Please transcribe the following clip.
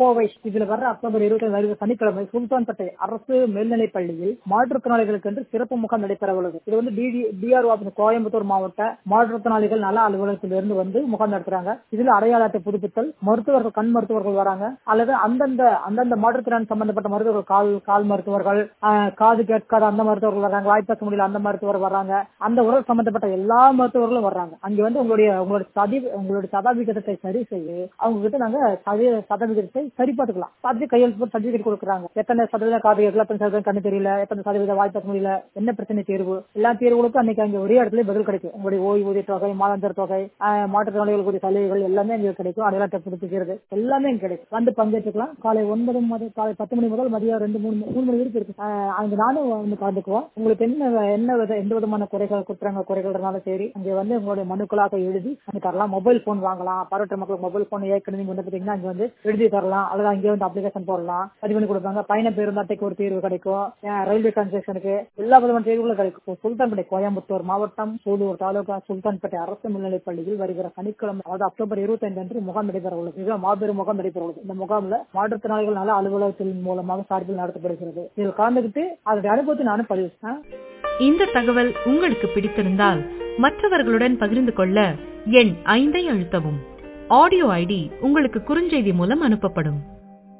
கோவை இதுல வர்ற அக்டோபர் இருபத்தி வருகிற சனிக்கிழமை சுல்தான்பேட்டை அரசு மேல்நிலைப் பள்ளியில் மாற்றுத்திறனாளிகளுக்கு என்று சிறப்பு முகாம் நடைபெற உள்ளது இது வந்து டிஆர் ஆபீஸ் கோயம்புத்தூர் மாவட்ட மாற்றுத்திறனாளிகள் நல அலுவலகத்திலிருந்து வந்து முகாம் நடத்துறாங்க இதுல அடையாள அட்டை புதுப்பித்தல் மருத்துவர்கள் கண் மருத்துவர்கள் வராங்க அல்லது அந்தந்த அந்தந்த மாற்றுத்திறன் சம்பந்தப்பட்ட மருத்துவர்கள் கால் கால் மருத்துவர்கள் ஆஹ், காது கேட்காத அந்த மருத்துவர்கள் வராங்க வாய்ப்பேச முடியல அந்த மருத்துவர் வராங்க அந்த உடல் சம்பந்தப்பட்ட எல்லா மருத்துவர்களும் வர்றாங்க அங்க வந்து உங்களுடைய உங்களுடைய சதி உங்களுடைய சதவிகிதத்தை சரி செய்து அவங்க கிட்ட நாங்க சதி- சதவிகிதத்தை சரி பார்த்துக்கலாம் பார்த்து கையெழுத்து போட்டு சர்டிபிகேட் கொடுக்குறாங்க எத்தனை சதவீதம் காது கேட்கல எத்தனை சதவீதம் கண்ணு தெரியல எத்தனை சதவீதம் வாய்ப்பேச முடியல என்ன பிரச்சனை தேர்வு எல்லா தேர்வுகளுக்கும் அன்னைக்கு அங்க ஒரே இடத்துல பதில் கிடைக்கும் உங்களுடைய ஓய்வூதிய தொகை மாதாந்திர தொகை ஆஹ், மாற்றுத்திறனாளிகளுக்குரிய சலுகைகள் எல்லாமே இங்க கிடைக்கும் அடையாளத்தை புதுப்பிக்கிறது எல்லாமே இங்க கிடைக்கும் வந்து பங்கேற்றுக்கலாம் காலை ஒன்பது முதல் காலை பத்து மணி முதல் மதியம் ரெண்டு மூணு மூணு மணி வரைக்கும் இருக்கு ஆஹ், அங்க நானும் வந்து கலந்துக்குவோம் உங்களுக்கு என்ன என்ன வித எந்த விதமான குறைகள் குற்றங்கள் குறைகள் இருந்தாலும் சரி அங்க வந்து உங்களுடைய மனுக்களாக எழுதி அங்க தரலாம் மொபைல் போன் வாங்கலாம் பார்வையற்ற மக்களுக்கு மொபைல் போன் ஏற்கனவே நீங்க வந்து பாத்தீங்கன்னா அங்க வந்து எழுதி தரலாம் அல்லது அங்கே வந்து அப்ளிகேஷன் போடலாம் பதிவு பண்ணி கொடுப்பாங்க பயண பேருந்து அட்டைக்கு ஒரு தீர்வு கிடைக்கும் ஆஹ், ரயில்வே கன்செஷனுக்கு எல்லா விதமான தீர்வுகளும் கிடைக்கும் சுல்தான்பேட்டை கோயம்புத்தூர் மாவட்டம் சூலூர் தாலுகா சுல்தான்பேட்டை அரசு மேல்நிலைப் பள்ளியில் வருகிற சனிக்கிழமை அதாவது அக்டோபர் இருபத்தி ஐந்து அன்று முகாம் நடைபெற உள்ளது இது மாபெரும் முகாம் நடைபெற உள்ளது இந்த முகாம்ல மாற்றுத்திறனாளிகள் நல அலுவலகத்தின் மூலமாக சார்பில் நடத்தப்படுகிறது இதில் கலந்துகிட்டு அதனுடைய அனுபவத்தை நானும் பதிவு செய்றேன். இந்த தகவல் உங்களுக்கு பிடித்திருந்தால் மற்றவர்களுடன் பகிர்ந்து கொள்ள எண் ஐந்தை அழுத்தவும் ஆடியோ ஐடி உங்களுக்கு குறுஞ்செய்தி மூலம் அனுப்பப்படும்